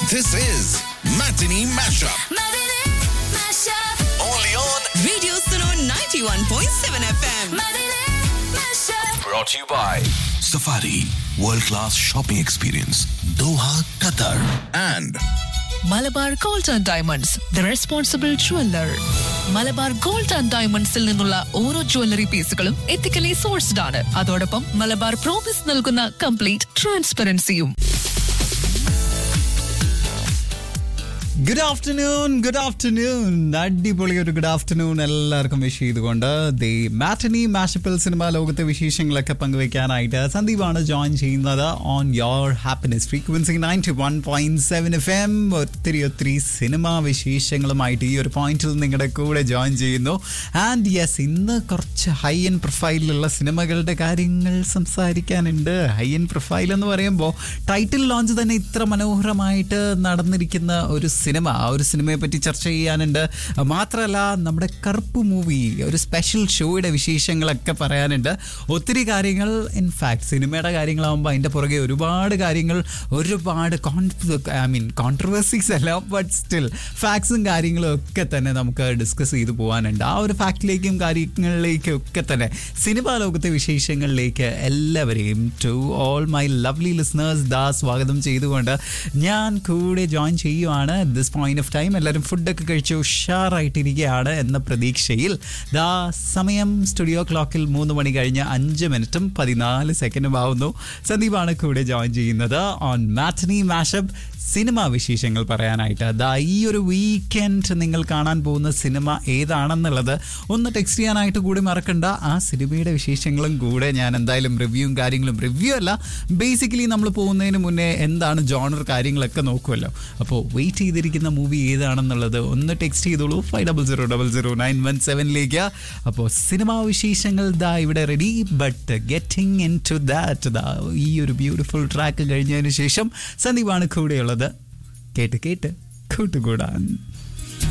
This is Matinee Mashup. Matinee Mashup. Only on. Radio Suno 91.7 FM. Matinee Mashup. Brought to you by Safari World Class Shopping Experience, Doha, Qatar. And Malabar gold and diamonds the responsible jeweller Malabar gold and ഡയമണ്ട്സിൽ നിന്നുള്ള ഓരോ jewellery പീസുകളും ethically sourced ആണ് അതോടൊപ്പം Malabar promise നൽകുന്ന complete ട്രാൻസ്പെറൻസിയും good afternoon good afternoon അടിപൊളി ഒരു ഗുഡ് ആഫ്റ്റർനൂൺ എല്ലാവർക്കും വിഷ് ചെയ്തുകൊണ്ട് ദി മാറ്റനി മാഷപ്പിൾ സിനിമ ലോകത്തെ വിശേഷങ്ങളൊക്കെ പങ്കുവെക്കാനായിട്ട് സന്ദീപാണ് ജോയിൻ ചെയ്യുന്നത് on your happiness frequency ninety one point seven F M ഒത്തിരി ഒത്തിരി സിനിമാ വിശേഷങ്ങളുമായിട്ട് ഈ ഒരു പോയിന്റിൽ നിങ്ങളുടെ കൂടെ ജോയിൻ ചെയ്യുന്നു ആൻഡ് യെസ് ഇന്ന് കുറച്ച് ഹൈ എൻ പ്രൊഫൈലിലുള്ള സിനിമകളുടെ കാര്യങ്ങൾ സംസാരിക്കാനുണ്ട് ഹൈ എൻ പ്രൊഫൈൽ എന്ന് പറയുമ്പോൾ ടൈറ്റിൽ ലോഞ്ച് തന്നെ ഇത്ര മനോഹരമായിട്ട് നടന്നിരിക്കുന്ന ഒരു സിനിമ ആ ഒരു സിനിമയെ പറ്റി ചർച്ച ചെയ്യാനുണ്ട് മാത്രമല്ല നമ്മുടെ കറുപ്പ് മൂവി ഒരു സ്പെഷ്യൽ ഷോയുടെ വിശേഷങ്ങളൊക്കെ പറയാനുണ്ട് ഒത്തിരി കാര്യങ്ങൾ ഇൻഫാക്ട് സിനിമയുടെ കാര്യങ്ങളാകുമ്പോൾ അതിൻ്റെ പുറകെ ഒരുപാട് കാര്യങ്ങൾ ഒരുപാട് ഐ മീൻ കോൺട്രവേഴ്സീസ് അല്ല ബട്ട് സ്റ്റിൽ ഫാക്ട്സും കാര്യങ്ങളും ഒക്കെ തന്നെ നമുക്ക് ഡിസ്കസ് ചെയ്തു പോകാനുണ്ട് ആ ഒരു ഫാക്ടിലേക്കും കാര്യങ്ങളിലേക്കും ഒക്കെ തന്നെ സിനിമാ ലോകത്തെ വിശേഷങ്ങളിലേക്ക് എല്ലാവരെയും to all my lovely listeners ദാ സ്വാഗതം ചെയ്തുകൊണ്ട് ഞാൻ കൂടെ ജോയിൻ ചെയ്യുവാണ് ദിസ് പോയിന്റ് ഓഫ് ടൈം എല്ലാവരും ഫുഡൊക്കെ കഴിച്ച് ഉഷാറായിട്ടിരിക്കുകയാണ് എന്ന പ്രതീക്ഷയിൽ ദാ സമയം സ്റ്റുഡിയോ ക്ലോക്കിൽ മൂന്ന് മണി കഴിഞ്ഞ് അഞ്ച് മിനിറ്റും പതിനാല് സെക്കൻഡും ആവുന്നു സന്ദീപാണ് കൂടെ ജോയിൻ ചെയ്യുന്നത് ഓൺ മാറ്റനി മാഷപ്പ് സിനിമ വിശേഷങ്ങൾ പറയാനായിട്ട് ദാ ഈ ഒരു വീക്കെൻഡ് നിങ്ങൾ കാണാൻ പോകുന്ന സിനിമ ഏതാണെന്നുള്ളത് ഒന്ന് ടെക്സ്റ്റ് ചെയ്യാനായിട്ട് കൂടി മറക്കണ്ട ആ സിനിമയുടെ വിശേഷങ്ങളും കൂടെ ഞാൻ എന്തായാലും റിവ്യൂവും കാര്യങ്ങളും റിവ്യൂ അല്ല ബേസിക്കലി നമ്മൾ പോകുന്നതിന് മുന്നേ എന്താണ് ജോണർ കാര്യങ്ങളൊക്കെ നോക്കുമല്ലോ അപ്പോൾ വെയിറ്റ് ചെയ്തിരിക്കുന്ന മൂവി ഏതാണെന്നുള്ളത് ഒന്ന് ടെക്സ്റ്റ് ചെയ്തോളൂ five double zero double zero nine one സെവനിലേക്ക് അപ്പോൾ സിനിമാ വിശേഷങ്ങൾ ദാ ഇവിടെ ready but getting into that ദാ ഈ ഒരു ബ്യൂട്ടിഫുൾ ട്രാക്ക് കഴിഞ്ഞതിന് ശേഷം സന്ദീപാണ് കൂടെയുള്ളത് കേട്ട് കേട്ട് കൂട്ടുകൂടാൻ